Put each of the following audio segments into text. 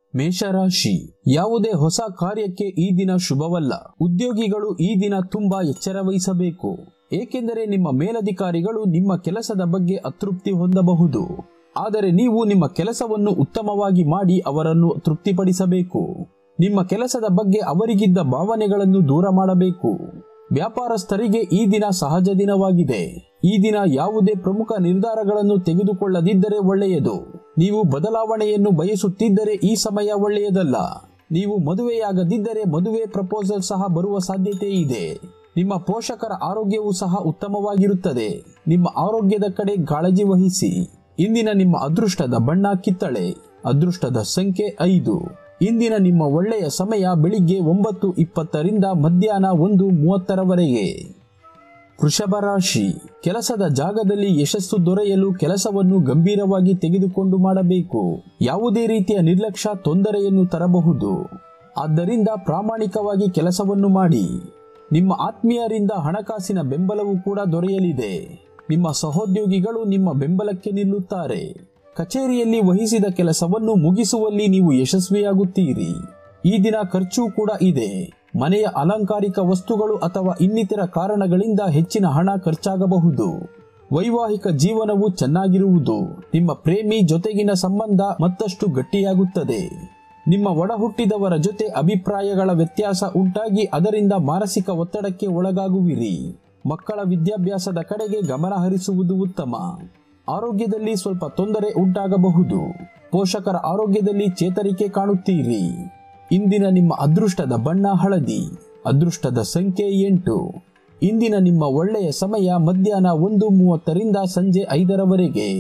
ಮೇಷರಾಶಿ ಯಾವುದೇ ಹೊಸ ಕಾರ್ಯಕ್ಕೆ ಈ ದಿನ ಶುಭವಲ್ಲ ಉದ್ಯೋಗಿಗಳು ಈ ದಿನ ತುಂಬಾ ಎಚ್ಚರ ವಹಿಸಬೇಕು ಏಕೆಂದರೆ ನಿಮ್ಮ ಮೇಲಧಿಕಾರಿಗಳು ನಿಮ್ಮ ಕೆಲಸದ ಬಗ್ಗೆ ಅತೃಪ್ತಿ ಹೊಂದಬಹುದು ಆದರೆ ನೀವು ನಿಮ್ಮ ಕೆಲಸವನ್ನು ಉತ್ತಮವಾಗಿ ಮಾಡಿ ಅವರನ್ನು ತೃಪ್ತಿಪಡಿಸಬೇಕು ನಿಮ್ಮ ಕೆಲಸದ ಬಗ್ಗೆ ಅವರಿಗಿದ್ದ ಭಾವನೆಗಳನ್ನು ದೂರ ಮಾಡಬೇಕು ವ್ಯಾಪಾರಸ್ಥರಿಗೆ ಈ ದಿನ ಸಹಜ ದಿನವಾಗಿದೆ ಈ ದಿನ ಯಾವುದೇ ಪ್ರಮುಖ ನಿರ್ಧಾರಗಳನ್ನು ತೆಗೆದುಕೊಳ್ಳದಿದ್ದರೆ ಒಳ್ಳೆಯದು ನೀವು ಬದಲಾವಣೆಯನ್ನು ಬಯಸುತ್ತಿದ್ದರೆ ಈ ಸಮಯ ಒಳ್ಳೆಯದಲ್ಲ ನೀವು ಮದುವೆಯಾಗದಿದ್ದರೆ ಮದುವೆ ಪ್ರಪೋಸಲ್ ಸಹ ಬರುವ ಸಾಧ್ಯತೆ ಇದೆ ನಿಮ್ಮ ಪೋಷಕರ ಆರೋಗ್ಯವು ಸಹ ಉತ್ತಮವಾಗಿರುತ್ತದೆ ನಿಮ್ಮ ಆರೋಗ್ಯದ ಕಡೆ ಕಾಳಜಿ ವಹಿಸಿ ಇಂದಿನ ನಿಮ್ಮ ಅದೃಷ್ಟದ ಬಣ್ಣ ಕಿತ್ತಳೆ ಅದೃಷ್ಟದ ಸಂಖ್ಯೆ ಐದು ಇಂದಿನ ನಿಮ್ಮ ಒಳ್ಳೆಯ ಸಮಯ ಬೆಳಿಗ್ಗೆ ಒಂಬತ್ತು ಇಪ್ಪತ್ತರಿಂದ ಮಧ್ಯಾಹ್ನ ಒಂದು ಮೂವತ್ತರವರೆಗೆ ವೃಷಭ ರಾಶಿ ಕೆಲಸದ ಜಾಗದಲ್ಲಿ ಯಶಸ್ಸು ದೊರೆಯಲು ಕೆಲಸವನ್ನು ಗಂಭೀರವಾಗಿ ತೆಗೆದುಕೊಂಡು ಮಾಡಬೇಕು ಯಾವುದೇ ರೀತಿಯ ನಿರ್ಲಕ್ಷ್ಯ ತೊಂದರೆಯನ್ನು ತರಬಹುದು ಆದ್ದರಿಂದ ಪ್ರಾಮಾಣಿಕವಾಗಿ ಕೆಲಸವನ್ನು ಮಾಡಿ ನಿಮ್ಮ ಆತ್ಮೀಯರಿಂದ ಹಣಕಾಸಿನ ಬೆಂಬಲವೂ ಕೂಡ ದೊರೆಯಲಿದೆ ನಿಮ್ಮ ಸಹೋದ್ಯೋಗಿಗಳು ನಿಮ್ಮ ಬೆಂಬಲಕ್ಕೆ ನಿಲ್ಲುತ್ತಾರೆ ಕಚೇರಿಯಲ್ಲಿ ವಹಿಸಿದ ಕೆಲಸವನ್ನು ಮುಗಿಸುವಲ್ಲಿ ನೀವು ಯಶಸ್ವಿಯಾಗುತ್ತೀರಿ ಈ ದಿನ ಖರ್ಚು ಕೂಡ ಇದೆ ಮನೆಯ ಅಲಂಕಾರಿಕ ವಸ್ತುಗಳು ಅಥವಾ ಇನ್ನಿತರ ಕಾರಣಗಳಿಂದ ಹೆಚ್ಚಿನ ಹಣ ಖರ್ಚಾಗಬಹುದು ವೈವಾಹಿಕ ಜೀವನವು ಚೆನ್ನಾಗಿರುವುದು ನಿಮ್ಮ ಪ್ರೇಮಿ ಜೊತೆಗಿನ ಸಂಬಂಧ ಮತ್ತಷ್ಟು ಗಟ್ಟಿಯಾಗುತ್ತದೆ ನಿಮ್ಮ ಒಡಹುಟ್ಟಿದವರ ಜೊತೆ ಅಭಿಪ್ರಾಯಗಳ ವ್ಯತ್ಯಾಸ ಉಂಟಾಗಿ ಅದರಿಂದ ಮಾನಸಿಕ ಒತ್ತಡಕ್ಕೆ ಒಳಗಾಗುವಿರಿ ಮಕ್ಕಳ ವಿದ್ಯಾಭ್ಯಾಸದ ಕಡೆಗೆ ಗಮನ ಹರಿಸುವುದು ಉತ್ತಮ ಆರೋಗ್ಯದಲ್ಲಿ ಸ್ವಲ್ಪ ತೊಂದರೆ ಉಂಟಾಗಬಹುದು ಪೋಷಕರ ಆರೋಗ್ಯದಲ್ಲಿ ಚೇತರಿಕೆ ಕಾಣುತ್ತೀರಿ ಇಂದಿನ ನಿಮ್ಮ ಅದೃಷ್ಟದ ಬಣ್ಣ ಹಳದಿ ಅದೃಷ್ಟದ ಸಂಖ್ಯೆ ಎಂಟು ಇಂದಿನ ನಿಮ್ಮ ಒಳ್ಳೆಯ ಸಮಯ ಮಧ್ಯಾಹ್ನ ಒಂದು ಮೂವತ್ತರಿಂದ ಸಂಜೆ ಐದರವರೆಗೆ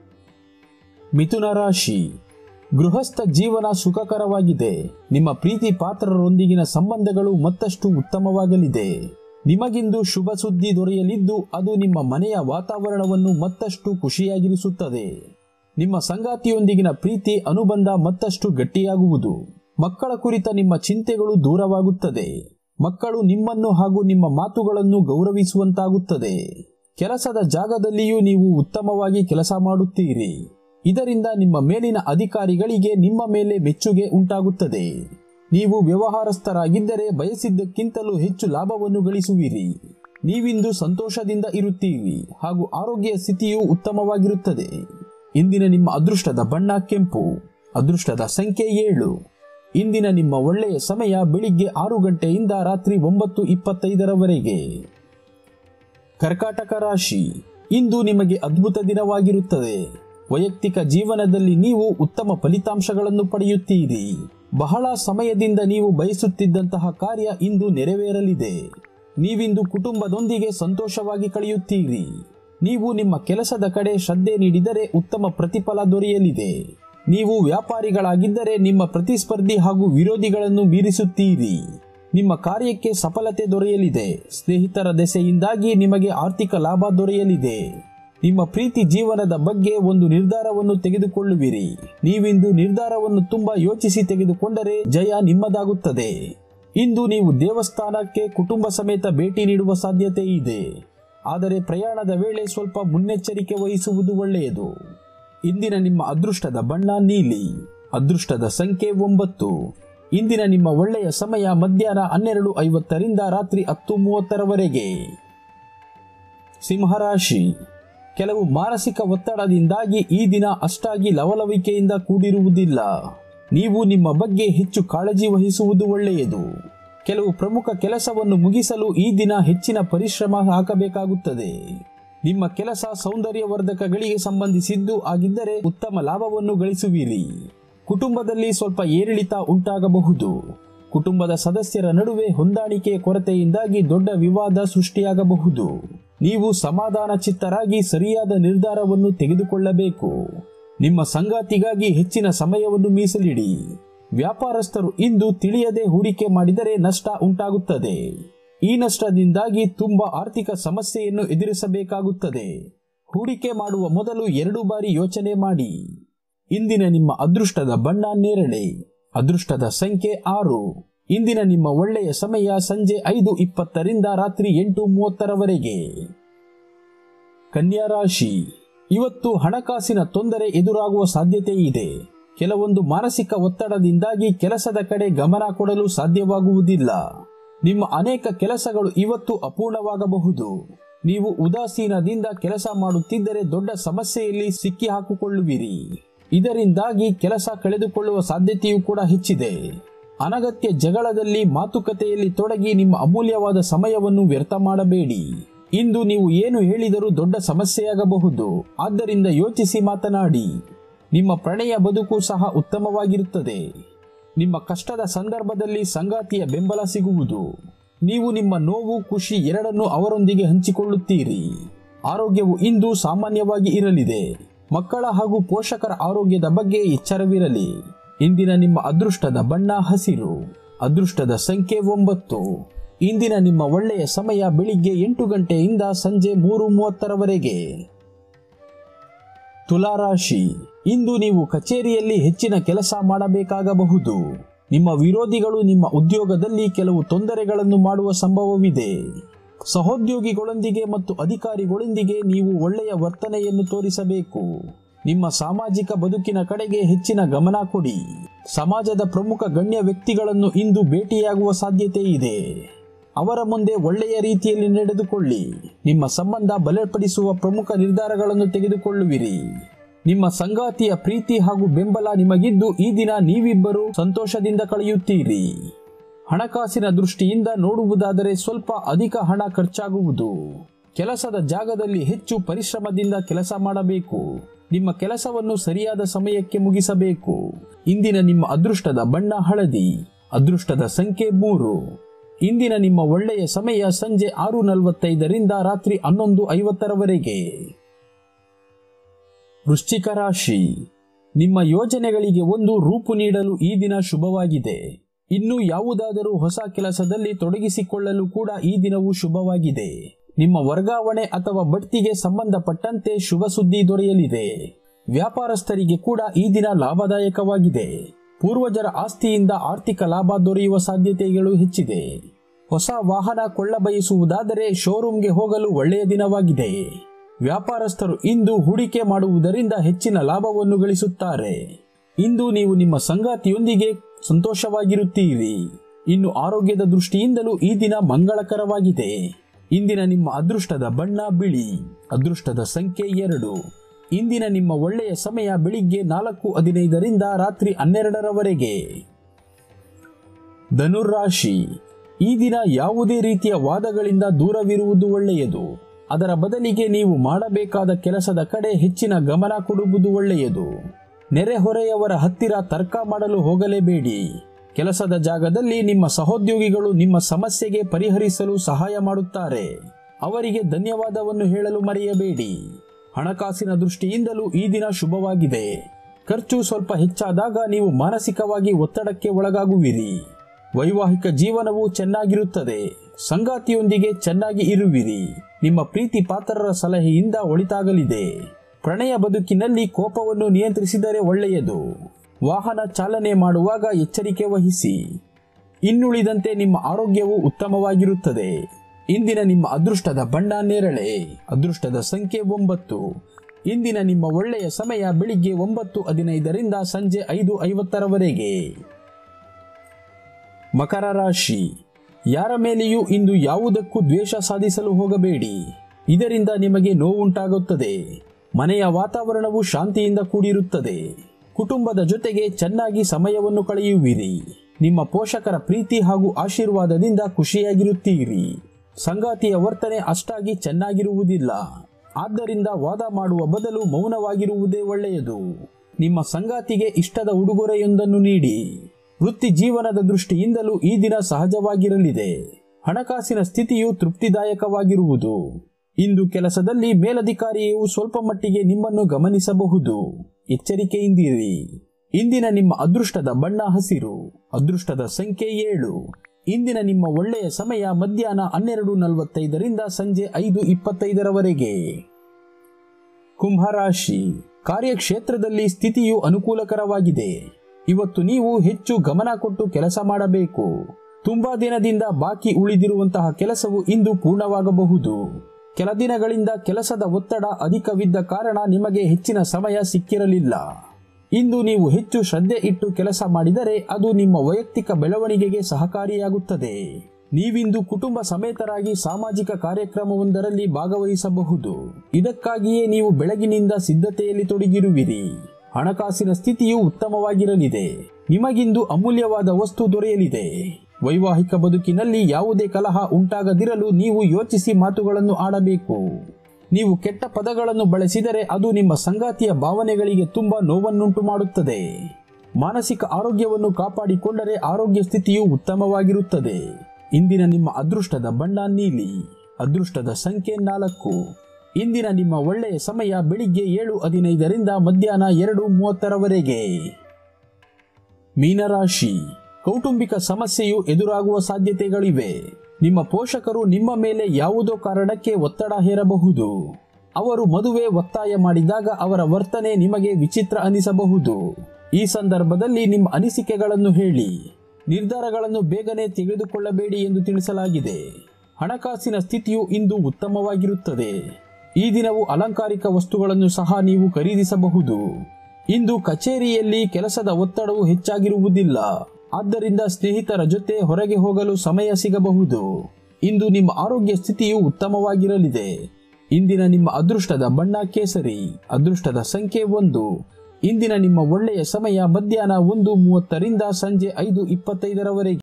ಮಿಥುನ ರಾಶಿ ಗೃಹಸ್ಥ ಜೀವನ ಸುಖಕರವಾಗಿದೆ ನಿಮ್ಮ ಪ್ರೀತಿ ಪಾತ್ರರೊಂದಿಗಿನ ಸಂಬಂಧಗಳು ಮತ್ತಷ್ಟು ಉತ್ತಮವಾಗಲಿದೆ ನಿಮಗಿಂದು ಶುಭ ಸುದ್ದಿ ದೊರೆಯಲಿದ್ದು ಅದು ನಿಮ್ಮ ಮನೆಯ ವಾತಾವರಣವನ್ನು ಮತ್ತಷ್ಟು ಖುಷಿಯಾಗಿರಿಸುತ್ತದೆ ನಿಮ್ಮ ಸಂಗಾತಿಯೊಂದಿಗಿನ ಪ್ರೀತಿ ಅನುಬಂಧ ಮತ್ತಷ್ಟು ಗಟ್ಟಿಯಾಗುವುದು ಮಕ್ಕಳ ಕುರಿತ ನಿಮ್ಮ ಚಿಂತೆಗಳು ದೂರವಾಗುತ್ತದೆ ಮಕ್ಕಳು ನಿಮ್ಮನ್ನು ಹಾಗೂ ನಿಮ್ಮ ಮಾತುಗಳನ್ನು ಗೌರವಿಸುವಂತಾಗುತ್ತದೆ ಕೆಲಸದ ಜಾಗದಲ್ಲಿಯೂ ನೀವು ಉತ್ತಮವಾಗಿ ಕೆಲಸ ಮಾಡುತ್ತೀರಿ ಇದರಿಂದ ನಿಮ್ಮ ಮೇಲಿನ ಅಧಿಕಾರಿಗಳಿಗೆ ನಿಮ್ಮ ಮೇಲೆ ಮೆಚ್ಚುಗೆ ಉಂಟಾಗುತ್ತದೆ ನೀವು ವ್ಯವಹಾರಸ್ಥರಾಗಿದ್ದರೆ ಬಯಸಿದ್ದಕ್ಕಿಂತಲೂ ಹೆಚ್ಚು ಲಾಭವನ್ನು ಗಳಿಸುವಿರಿ ನೀವಿಂದು ಸಂತೋಷದಿಂದ ಇರುತ್ತೀರಿ ಹಾಗೂ ಆರೋಗ್ಯ ಸ್ಥಿತಿಯು ಉತ್ತಮವಾಗಿರುತ್ತದೆ ಇಂದಿನ ನಿಮ್ಮ ಅದೃಷ್ಟದ ಬಣ್ಣ ಕೆಂಪು ಅದೃಷ್ಟದ ಸಂಖ್ಯೆ ಏಳು ಇಂದಿನ ನಿಮ್ಮ ಒಳ್ಳೆಯ ಸಮಯ ಬೆಳಿಗ್ಗೆ ಆರು ಗಂಟೆಯಿಂದ ರಾತ್ರಿ ಒಂಬತ್ತು ಇಪ್ಪತ್ತೈದರವರೆಗೆ ಕರ್ಕಾಟಕ ರಾಶಿ ಇಂದು ನಿಮಗೆ ಅದ್ಭುತ ದಿನವಾಗಿರುತ್ತದೆ ವೈಯಕ್ತಿಕ ಜೀವನದಲ್ಲಿ ನೀವು ಉತ್ತಮ ಫಲಿತಾಂಶಗಳನ್ನು ಪಡೆಯುತ್ತೀರಿ ಬಹಳ ಸಮಯದಿಂದ ನೀವು ಬಯಸುತ್ತಿದ್ದಂತಹ ಕಾರ್ಯ ಇಂದು ನೆರವೇರಲಿದೆ ನೀವಿಂದು ಕುಟುಂಬದೊಂದಿಗೆ ಸಂತೋಷವಾಗಿ ಕಳೆಯುತ್ತೀರಿ ನೀವು ನಿಮ್ಮ ಕೆಲಸದ ಕಡೆ ಶ್ರದ್ಧೆ ನೀಡಿದರೆ ಉತ್ತಮ ಪ್ರತಿಫಲ ದೊರೆಯಲಿದೆ ನೀವು ವ್ಯಾಪಾರಿಗಳಾಗಿದ್ದರೆ ನಿಮ್ಮ ಪ್ರತಿಸ್ಪರ್ಧಿ ಹಾಗೂ ವಿರೋಧಿಗಳನ್ನು ಮೀರಿಸುತ್ತೀರಿ ನಿಮ್ಮ ಕಾರ್ಯಕ್ಕೆ ಸಫಲತೆ ದೊರೆಯಲಿದೆ ಸ್ನೇಹಿತರ ದೆಸೆಯಿಂದಾಗಿ ನಿಮಗೆ ಆರ್ಥಿಕ ಲಾಭ ದೊರೆಯಲಿದೆ ನಿಮ್ಮ ಪ್ರೀತಿ ಜೀವನದ ಬಗ್ಗೆ ಒಂದು ನಿರ್ಧಾರವನ್ನು ತೆಗೆದುಕೊಳ್ಳುವಿರಿ ನೀವಿಂದು ನಿರ್ಧಾರವನ್ನು ತುಂಬಾ ಯೋಚಿಸಿ ತೆಗೆದುಕೊಂಡರೆ ಜಯ ನಿಮ್ಮದಾಗುತ್ತದೆ ಇಂದು ನೀವು ದೇವಸ್ಥಾನಕ್ಕೆ ಕುಟುಂಬ ಸಮೇತ ಭೇಟಿ ನೀಡುವ ಸಾಧ್ಯತೆ ಇದೆ ಆದರೆ ಪ್ರಯಾಣದ ವೇಳೆ ಸ್ವಲ್ಪ ಮುನ್ನೆಚ್ಚರಿಕೆ ವಹಿಸುವುದು ಒಳ್ಳೆಯದು ಇಂದಿನ ನಿಮ್ಮ ಅದೃಷ್ಟದ ಬಣ್ಣ ನೀಲಿ ಅದೃಷ್ಟದ ಸಂಖ್ಯೆ ಒಂಬತ್ತು ಇಂದಿನ ನಿಮ್ಮ ಒಳ್ಳೆಯ ಸಮಯ ಮಧ್ಯಾಹ್ನ ಹನ್ನೆರಡು ಐವತ್ತರಿಂದ ರಾತ್ರಿ ಹತ್ತು ಮೂವತ್ತರವರೆಗೆ ಸಿಂಹರಾಶಿ ಕೆಲವು ಮಾನಸಿಕ ಒತ್ತಡದಿಂದಾಗಿ ಈ ದಿನ ಅಷ್ಟಾಗಿ ಲವಲವಿಕೆಯಿಂದ ಕೂಡಿರುವುದಿಲ್ಲ ನೀವು ನಿಮ್ಮ ಬಗ್ಗೆ ಹೆಚ್ಚು ಕಾಳಜಿ ವಹಿಸುವುದು ಒಳ್ಳೆಯದು ಕೆಲವು ಪ್ರಮುಖ ಕೆಲಸವನ್ನು ಮುಗಿಸಲು ಈ ದಿನ ಹೆಚ್ಚಿನ ಪರಿಶ್ರಮ ಹಾಕಬೇಕಾಗುತ್ತದೆ ನಿಮ್ಮ ಕೆಲಸ ಸೌಂದರ್ಯವರ್ಧಕಗಳಿಗೆ ಸಂಬಂಧಿಸಿದ್ದು ಆಗಿದ್ದರೆ ಉತ್ತಮ ಲಾಭವನ್ನು ಗಳಿಸುವಿರಿ ಕುಟುಂಬದಲ್ಲಿ ಸ್ವಲ್ಪ ಏರಿಳಿತ ಉಂಟಾಗಬಹುದು ಕುಟುಂಬದ ಸದಸ್ಯರ ನಡುವೆ ಹೊಂದಾಣಿಕೆಯ ಕೊರತೆಯಿಂದಾಗಿ ದೊಡ್ಡ ವಿವಾದ ಸೃಷ್ಟಿಯಾಗಬಹುದು ನೀವು ಸಮಾಧಾನ ಚಿತ್ತರಾಗಿ ಸರಿಯಾದ ನಿರ್ಧಾರವನ್ನು ತೆಗೆದುಕೊಳ್ಳಬೇಕು ನಿಮ್ಮ ಸಂಗಾತಿಗಾಗಿ ಹೆಚ್ಚಿನ ಸಮಯವನ್ನು ಮೀಸಲಿಡಿ ವ್ಯಾಪಾರಸ್ಥರು ಇಂದು ತಿಳಿಯದೆ ಹೂಡಿಕೆ ಮಾಡಿದರೆ ನಷ್ಟ ಉಂಟಾಗುತ್ತದೆ ಈ ನಷ್ಟದಿಂದಾಗಿ ತುಂಬಾ ಆರ್ಥಿಕ ಸಮಸ್ಯೆಯನ್ನು ಎದುರಿಸಬೇಕಾಗುತ್ತದೆ ಹೂಡಿಕೆ ಮಾಡುವ ಮೊದಲು ಎರಡು ಬಾರಿ ಯೋಚನೆ ಮಾಡಿ ಇಂದಿನ ನಿಮ್ಮ ಅದೃಷ್ಟದ ಬಣ್ಣ ನೇರಳೆ ಅದೃಷ್ಟದ ಸಂಖ್ಯೆ ಆರು ಇಂದಿನ ನಿಮ್ಮ ಒಳ್ಳೆಯ ಸಮಯ ಸಂಜೆ ಐದು ಇಪ್ಪತ್ತರಿಂದ ರಾತ್ರಿ ಎಂಟು ಮೂವತ್ತರವರೆಗೆ ಕನ್ಯಾ ರಾಶಿ ಇವತ್ತು ಹಣಕಾಸಿನ ತೊಂದರೆ ಎದುರಾಗುವ ಸಾಧ್ಯತೆ ಇದೆ ಕೆಲವೊಂದು ಮಾನಸಿಕ ಒತ್ತಡದಿಂದಾಗಿ ಕೆಲಸದ ಕಡೆ ಗಮನ ಕೊಡಲು ಸಾಧ್ಯವಾಗುವುದಿಲ್ಲ ನಿಮ್ಮ ಅನೇಕ ಕೆಲಸಗಳು ಇವತ್ತು ಅಪೂರ್ಣವಾಗಬಹುದು ನೀವು ಉದಾಸೀನದಿಂದ ಕೆಲಸ ಮಾಡುತ್ತಿದ್ದರೆ ದೊಡ್ಡ ಸಮಸ್ಯೆಯಲ್ಲಿ ಸಿಕ್ಕಿ ಹಾಕಿಕೊಳ್ಳುವಿರಿ ಇದರಿಂದಾಗಿ ಕೆಲಸ ಕಳೆದುಕೊಳ್ಳುವ ಸಾಧ್ಯತೆಯೂ ಕೂಡ ಹೆಚ್ಚಿದೆ ಅನಗತ್ಯ ಜಗಳದಲ್ಲಿ ಮಾತುಕತೆಯಲ್ಲಿ ತೊಡಗಿ ನಿಮ್ಮ ಅಮೂಲ್ಯವಾದ ಸಮಯವನ್ನು ವ್ಯರ್ಥ ಮಾಡಬೇಡಿ ಇಂದು ನೀವು ಏನು ಹೇಳಿದರೂ ದೊಡ್ಡ ಸಮಸ್ಯೆಯಾಗಬಹುದು ಆದ್ದರಿಂದ ಯೋಚಿಸಿ ಮಾತನಾಡಿ ನಿಮ್ಮ ಪ್ರಣಯ ಬದುಕು ಸಹ ಉತ್ತಮವಾಗಿರುತ್ತದೆ ನಿಮ್ಮ ಕಷ್ಟದ ಸಂದರ್ಭದಲ್ಲಿ ಸಂಗಾತಿಯ ಬೆಂಬಲ ಸಿಗುವುದು ನೀವು ನಿಮ್ಮ ನೋವು ಖುಷಿ ಎರಡನ್ನೂ ಅವರೊಂದಿಗೆ ಹಂಚಿಕೊಳ್ಳುತ್ತೀರಿ ಆರೋಗ್ಯವು ಇಂದು ಸಾಮಾನ್ಯವಾಗಿ ಇರಲಿದೆ ಮಕ್ಕಳ ಹಾಗೂ ಪೋಷಕರ ಆರೋಗ್ಯದ ಬಗ್ಗೆ ಎಚ್ಚರವಿರಲಿ ಇಂದಿನ ನಿಮ್ಮ ಅದೃಷ್ಟದ ಬಣ್ಣ ಹಸಿರು ಅದೃಷ್ಟದ ಸಂಖ್ಯೆ ಒಂಬತ್ತು ಇಂದಿನ ನಿಮ್ಮ ಒಳ್ಳೆಯ ಸಮಯ ಬೆಳಿಗ್ಗೆ ಎಂಟು ಗಂಟೆಯಿಂದ ಸಂಜೆ ಮೂರು ಮೂವತ್ತರವರೆಗೆ ತುಲಾರಾಶಿ ಇಂದು ನೀವು ಕಚೇರಿಯಲ್ಲಿ ಹೆಚ್ಚಿನ ಕೆಲಸ ಮಾಡಬೇಕಾಗಬಹುದು ನಿಮ್ಮ ವಿರೋಧಿಗಳು ನಿಮ್ಮ ಉದ್ಯೋಗದಲ್ಲಿ ಕೆಲವು ತೊಂದರೆಗಳನ್ನು ಮಾಡುವ ಸಂಭವವಿದೆ ಸಹೋದ್ಯೋಗಿಗಳೊಂದಿಗೆ ಮತ್ತು ಅಧಿಕಾರಿಗಳೊಂದಿಗೆ ನೀವು ಒಳ್ಳೆಯ ವರ್ತನೆಯನ್ನು ತೋರಿಸಬೇಕು ನಿಮ್ಮ ಸಾಮಾಜಿಕ ಬದುಕಿನ ಕಡೆಗೆ ಹೆಚ್ಚಿನ ಗಮನ ಕೊಡಿ ಸಮಾಜದ ಪ್ರಮುಖ ಗಣ್ಯ ವ್ಯಕ್ತಿಗಳನ್ನು ಇಂದು ಭೇಟಿಯಾಗುವ ಸಾಧ್ಯತೆ ಇದೆ ಅವರ ಮುಂದೆ ಒಳ್ಳೆಯ ರೀತಿಯಲ್ಲಿ ನಡೆದುಕೊಳ್ಳಿ ನಿಮ್ಮ ಸಂಬಂಧ ಬಲಪಡಿಸುವ ಪ್ರಮುಖ ನಿರ್ಧಾರಗಳನ್ನು ತೆಗೆದುಕೊಳ್ಳುವಿರಿ ನಿಮ್ಮ ಸಂಗಾತಿಯ ಪ್ರೀತಿ ಹಾಗೂ ಬೆಂಬಲ ನಿಮಗಿದ್ದು ಈ ದಿನ ನೀವಿಬ್ಬರು ಸಂತೋಷದಿಂದ ಕಳೆಯುತ್ತೀರಿ ಹಣಕಾಸಿನ ದೃಷ್ಟಿಯಿಂದ ನೋಡುವುದಾದರೆ ಸ್ವಲ್ಪ ಅಧಿಕ ಹಣ ಖರ್ಚಾಗುವುದು ಕೆಲಸದ ಜಾಗದಲ್ಲಿ ಹೆಚ್ಚು ಪರಿಶ್ರಮದಿಂದ ಕೆಲಸ ಮಾಡಬೇಕು ನಿಮ್ಮ ಕೆಲಸವನ್ನು ಸರಿಯಾದ ಸಮಯಕ್ಕೆ ಮುಗಿಸಬೇಕು ಇಂದಿನ ನಿಮ್ಮ ಅದೃಷ್ಟದ ಬಣ್ಣ ಹಳದಿ ಅದೃಷ್ಟದ ಸಂಖ್ಯೆ ಮೂರು ಇಂದಿನ ನಿಮ್ಮ ಒಳ್ಳೆಯ ಸಮಯ ಸಂಜೆ ಆರು ನಲವತ್ತೈದರಿಂದ ರಾತ್ರಿ ಹನ್ನೊಂದು ಐವತ್ತರವರೆಗೆ ವೃಶ್ಚಿಕ ರಾಶಿ ನಿಮ್ಮ ಯೋಜನೆಗಳಿಗೆ ಒಂದು ರೂಪು ನೀಡಲು ಈ ದಿನ ಶುಭವಾಗಿದೆ ಇನ್ನು ಯಾವುದಾದರೂ ಹೊಸ ಕೆಲಸದಲ್ಲಿ ತೊಡಗಿಸಿಕೊಳ್ಳಲು ಕೂಡ ಈ ದಿನವು ಶುಭವಾಗಿದೆ ನಿಮ್ಮ ವರ್ಗಾವಣೆ ಅಥವಾ ಬಡ್ತಿಗೆ ಸಂಬಂಧಪಟ್ಟಂತೆ ಶುಭ ಸುದ್ದಿ ದೊರೆಯಲಿದೆ ವ್ಯಾಪಾರಸ್ಥರಿಗೆ ಕೂಡ ಈ ದಿನ ಲಾಭದಾಯಕವಾಗಿದೆ ಪೂರ್ವಜರ ಆಸ್ತಿಯಿಂದ ಆರ್ಥಿಕ ಲಾಭ ದೊರೆಯುವ ಸಾಧ್ಯತೆಗಳು ಹೆಚ್ಚಿದೆ ಹೊಸ ವಾಹನ ಕೊಳ್ಳಬಯಸುವುದಾದರೆ ಶೋರೂಮ್ಗೆ ಹೋಗಲು ಒಳ್ಳೆಯ ದಿನವಾಗಿದೆ ವ್ಯಾಪಾರಸ್ಥರು ಇಂದು ಹೂಡಿಕೆ ಮಾಡುವುದರಿಂದ ಹೆಚ್ಚಿನ ಲಾಭವನ್ನು ಗಳಿಸುತ್ತಾರೆ ಇಂದು ನೀವು ನಿಮ್ಮ ಸಂಗಾತಿಯೊಂದಿಗೆ ಸಂತೋಷವಾಗಿರುತ್ತೀರಿ ಇನ್ನು ಆರೋಗ್ಯದ ದೃಷ್ಟಿಯಿಂದಲೂ ಈ ದಿನ ಮಂಗಳಕರವಾಗಿದೆ ಇಂದಿನ ನಿಮ್ಮ ಅದೃಷ್ಟದ ಬಣ್ಣ ಬಿಳಿ ಅದೃಷ್ಟದ ಸಂಖ್ಯೆ ಎರಡು ಇಂದಿನ ನಿಮ್ಮ ಒಳ್ಳೆಯ ಸಮಯ ಬೆಳಿಗ್ಗೆ ನಾಲ್ಕು ಹದಿನೈದರಿಂದ ರಾತ್ರಿ ಹನ್ನೆರಡರವರೆಗೆ ಧನುರಾಶಿ ಈ ದಿನ ಯಾವುದೇ ರೀತಿಯ ವಾದಗಳಿಂದ ದೂರವಿರುವುದು ಒಳ್ಳೆಯದು ಅದರ ಬದಲಿಗೆ ನೀವು ಮಾಡಬೇಕಾದ ಕೆಲಸದ ಕಡೆ ಹೆಚ್ಚಿನ ಗಮನ ಕೊಡುವುದು ಒಳ್ಳೆಯದು ನೆರೆಹೊರೆಯವರ ಹತ್ತಿರ ತರ್ಕ ಮಾಡಲು ಹೋಗಲೇಬೇಡಿ ಕೆಲಸದ ಜಾಗದಲ್ಲಿ ನಿಮ್ಮ ಸಹೋದ್ಯೋಗಿಗಳು ನಿಮ್ಮ ಸಮಸ್ಯೆಗೆ ಪರಿಹರಿಸಲು ಸಹಾಯ ಮಾಡುತ್ತಾರೆ ಅವರಿಗೆ ಧನ್ಯವಾದವನ್ನು ಹೇಳಲು ಮರೆಯಬೇಡಿ ಹಣಕಾಸಿನ ದೃಷ್ಟಿಯಿಂದಲೂ ಈ ದಿನ ಶುಭವಾಗಿದೆ ಖರ್ಚು ಸ್ವಲ್ಪ ಹೆಚ್ಚಾದಾಗ ನೀವು ಮಾನಸಿಕವಾಗಿ ಒತ್ತಡಕ್ಕೆ ಒಳಗಾಗುವಿರಿ ವೈವಾಹಿಕ ಜೀವನವು ಚೆನ್ನಾಗಿರುತ್ತದೆ ಸಂಗಾತಿಯೊಂದಿಗೆ ಚೆನ್ನಾಗಿ ಇರುವಿರಿ ನಿಮ್ಮ ಪ್ರೀತಿ ಪಾತ್ರರ ಸಲಹೆಯಿಂದ ಒಳಿತಾಗಲಿದೆ ಪ್ರಣಯ ಬದುಕಿನಲ್ಲಿ ಕೋಪವನ್ನು ನಿಯಂತ್ರಿಸಿದರೆ ಒಳ್ಳೆಯದು ವಾಹನ ಚಾಲನೆ ಮಾಡುವಾಗ ಎಚ್ಚರಿಕೆ ವಹಿಸಿ ಇನ್ನುಳಿದಂತೆ ನಿಮ್ಮ ಆರೋಗ್ಯವು ಉತ್ತಮವಾಗಿರುತ್ತದೆ ಇಂದಿನ ನಿಮ್ಮ ಅದೃಷ್ಟದ ಬಣ್ಣ ನೇರಳೆ ಅದೃಷ್ಟದ ಸಂಖ್ಯೆ ಒಂಬತ್ತು ಇಂದಿನ ನಿಮ್ಮ ಒಳ್ಳೆಯ ಸಮಯ ಬೆಳಿಗ್ಗೆ ಒಂಬತ್ತು ಹದಿನೈದರಿಂದ ಸಂಜೆ ಐದು ಐವತ್ತರವರೆಗೆ ಮಕರ ರಾಶಿ ಯಾರ ಮೇಲೆಯೂ ಇಂದು ಯಾವುದಕ್ಕೂ ದ್ವೇಷ ಸಾಧಿಸಲು ಹೋಗಬೇಡಿ ಇದರಿಂದ ನಿಮಗೆ ನೋವುಂಟಾಗುತ್ತದೆ ಮನೆಯ ವಾತಾವರಣವು ಶಾಂತಿಯಿಂದ ಕೂಡಿರುತ್ತದೆ ಕುಟುಂಬದ ಜೊತೆಗೆ ಚೆನ್ನಾಗಿ ಸಮಯವನ್ನು ಕಳೆಯುವಿರಿ ನಿಮ್ಮ ಪೋಷಕರ ಪ್ರೀತಿ ಹಾಗೂ ಆಶೀರ್ವಾದದಿಂದ ಖುಷಿಯಾಗಿರುತ್ತೀರಿ ಸಂಗಾತಿಯ ವರ್ತನೆ ಅಷ್ಟಾಗಿ ಚೆನ್ನಾಗಿರುವುದಿಲ್ಲ ಆದ್ದರಿಂದ ವಾದ ಮಾಡುವ ಬದಲು ಮೌನವಾಗಿರುವುದೇ ಒಳ್ಳೆಯದು ನಿಮ್ಮ ಸಂಗಾತಿಗೆ ಇಷ್ಟದ ಉಡುಗೊರೆಯೊಂದನ್ನು ನೀಡಿ ವೃತ್ತಿ ಜೀವನದ ದೃಷ್ಟಿಯಿಂದಲೂ ಈ ದಿನ ಸಹಜವಾಗಿರಲಿದೆ ಹಣಕಾಸಿನ ಸ್ಥಿತಿಯು ತೃಪ್ತಿದಾಯಕವಾಗಿರುವುದು ಇಂದು ಕೆಲಸದಲ್ಲಿ ಮೇಲಧಿಕಾರಿಯು ಸ್ವಲ್ಪ ಮಟ್ಟಿಗೆ ನಿಮ್ಮನ್ನು ಗಮನಿಸಬಹುದು ಎಚ್ಚರಿಕೆಯಿಂದಿರಿ ಇಂದಿನ ನಿಮ್ಮ ಅದೃಷ್ಟದ ಬಣ್ಣ ಹಸಿರು ಅದೃಷ್ಟದ ಸಂಖ್ಯೆ ಏಳು ಇಂದಿನ ನಿಮ್ಮ ಒಳ್ಳೆಯ ಸಮಯ ಮಧ್ಯಾಹ್ನ ಹನ್ನೆರಡು ನಲವತ್ತೈದರಿಂದ ಸಂಜೆ ಐದು ಇಪ್ಪತ್ತೈದರವರೆಗೆ ಕುಂಭರಾಶಿ ಕಾರ್ಯಕ್ಷೇತ್ರದಲ್ಲಿ ಸ್ಥಿತಿಯು ಅನುಕೂಲಕರವಾಗಿದೆ ಇವತ್ತು ನೀವು ಹೆಚ್ಚು ಗಮನ ಕೊಟ್ಟು ಕೆಲಸ ಮಾಡಬೇಕು ತುಂಬಾ ದಿನದಿಂದ ಬಾಕಿ ಉಳಿದಿರುವಂತಹ ಕೆಲಸವು ಇಂದು ಪೂರ್ಣವಾಗಬಹುದು ಕೆಲ ದಿನಗಳಿಂದ ಕೆಲಸದ ಒತ್ತಡ ಅಧಿಕವಿದ್ದ ಕಾರಣ ನಿಮಗೆ ಹೆಚ್ಚಿನ ಸಮಯ ಸಿಕ್ಕಿರಲಿಲ್ಲ ಇಂದು ನೀವು ಹೆಚ್ಚು ಶ್ರದ್ಧೆ ಇಟ್ಟು ಕೆಲಸ ಮಾಡಿದರೆ ಅದು ನಿಮ್ಮ ವೈಯಕ್ತಿಕ ಬೆಳವಣಿಗೆಗೆ ಸಹಕಾರಿಯಾಗುತ್ತದೆ ನೀವಿಂದು ಕುಟುಂಬ ಸಮೇತರಾಗಿ ಸಾಮಾಜಿಕ ಕಾರ್ಯಕ್ರಮವೊಂದರಲ್ಲಿ ಭಾಗವಹಿಸಬಹುದು ಇದಕ್ಕಾಗಿಯೇ ನೀವು ಬೆಳಗಿನಿಂದ ಸಿದ್ಧತೆಯಲ್ಲಿ ತೊಡಗಿರುವಿರಿ ಹಣಕಾಸಿನ ಸ್ಥಿತಿಯು ಉತ್ತಮವಾಗಿರಲಿದೆ ನಿಮಗಿಂದು ಅಮೂಲ್ಯವಾದ ವಸ್ತು ದೊರೆಯಲಿದೆ ವೈವಾಹಿಕ ಬದುಕಿನಲ್ಲಿ ಯಾವುದೇ ಕಲಹ ಉಂಟಾಗದಿರಲು ನೀವು ಯೋಚಿಸಿ ಮಾತುಗಳನ್ನು ಆಡಬೇಕು ನೀವು ಕೆಟ್ಟ ಪದಗಳನ್ನು ಬಳಸಿದರೆ ಅದು ನಿಮ್ಮ ಸಂಗಾತಿಯ ಭಾವನೆಗಳಿಗೆ ತುಂಬಾ ನೋವನ್ನುಂಟು ಮಾಡುತ್ತದೆ ಮಾನಸಿಕ ಆರೋಗ್ಯವನ್ನು ಕಾಪಾಡಿಕೊಂಡರೆ ಆರೋಗ್ಯ ಸ್ಥಿತಿಯು ಉತ್ತಮವಾಗಿರುತ್ತದೆ ಇಂದಿನ ನಿಮ್ಮ ಅದೃಷ್ಟದ ಬಣ್ಣ ನೀಲಿ ಅದೃಷ್ಟದ ಸಂಖ್ಯೆ ನಾಲ್ಕು ಇಂದಿನ ನಿಮ್ಮ ಒಳ್ಳೆಯ ಸಮಯ ಬೆಳಿಗ್ಗೆ ಏಳು ಹದಿನೈದರಿಂದ ಮಧ್ಯಾಹ್ನ ಎರಡು ಮೂವತ್ತರವರೆಗೆ ಮೀನರಾಶಿ ಕೌಟುಂಬಿಕ ಸಮಸ್ಯೆಯು ಎದುರಾಗುವ ಸಾಧ್ಯತೆಗಳಿವೆ ನಿಮ್ಮ ಪೋಷಕರು ನಿಮ್ಮ ಮೇಲೆ ಯಾವುದೋ ಕಾರಣಕ್ಕೆ ಒತ್ತಡ ಹೇರಬಹುದು ಅವರು ಮದುವೆ ಒತ್ತಾಯ ಮಾಡಿದಾಗ ಅವರ ವರ್ತನೆ ನಿಮಗೆ ವಿಚಿತ್ರ ಅನಿಸಬಹುದು ಈ ಸಂದರ್ಭದಲ್ಲಿ ನಿಮ್ಮ ಅನಿಸಿಕೆಗಳನ್ನು ಹೇಳಿ ನಿರ್ಧಾರಗಳನ್ನು ಬೇಗನೆ ತೆಗೆದುಕೊಳ್ಳಬೇಡಿ ಎಂದು ತಿಳಿಸಲಾಗಿದೆ ಹಣಕಾಸಿನ ಸ್ಥಿತಿಯು ಇಂದು ಉತ್ತಮವಾಗಿರುತ್ತದೆ ಈ ದಿನವು ಅಲಂಕಾರಿಕ ವಸ್ತುಗಳನ್ನು ಸಹ ನೀವು ಖರೀದಿಸಬಹುದು ಇಂದು ಕಚೇರಿಯಲ್ಲಿ ಕೆಲಸದ ಒತ್ತಡವು ಹೆಚ್ಚಾಗಿರುವುದಿಲ್ಲ ಆದ್ದರಿಂದ ಸ್ನೇಹಿತರ ಜೊತೆ ಹೊರಗೆ ಹೋಗಲು ಸಮಯ ಸಿಗಬಹುದು ಇಂದು ನಿಮ್ಮ ಆರೋಗ್ಯ ಸ್ಥಿತಿಯು ಉತ್ತಮವಾಗಿರಲಿದೆ ಇಂದಿನ ನಿಮ್ಮ ಅದೃಷ್ಟದ ಬಣ್ಣ ಕೇಸರಿ ಅದೃಷ್ಟದ ಸಂಖ್ಯೆ ಒಂದು ಇಂದಿನ ನಿಮ್ಮ ಒಳ್ಳೆಯ ಸಮಯ ಮಧ್ಯಾಹ್ನ ಒಂದು ಮೂವತ್ತರಿಂದ ಸಂಜೆ ಐದು ಇಪ್ಪತ್ತೈದರವರೆಗೆ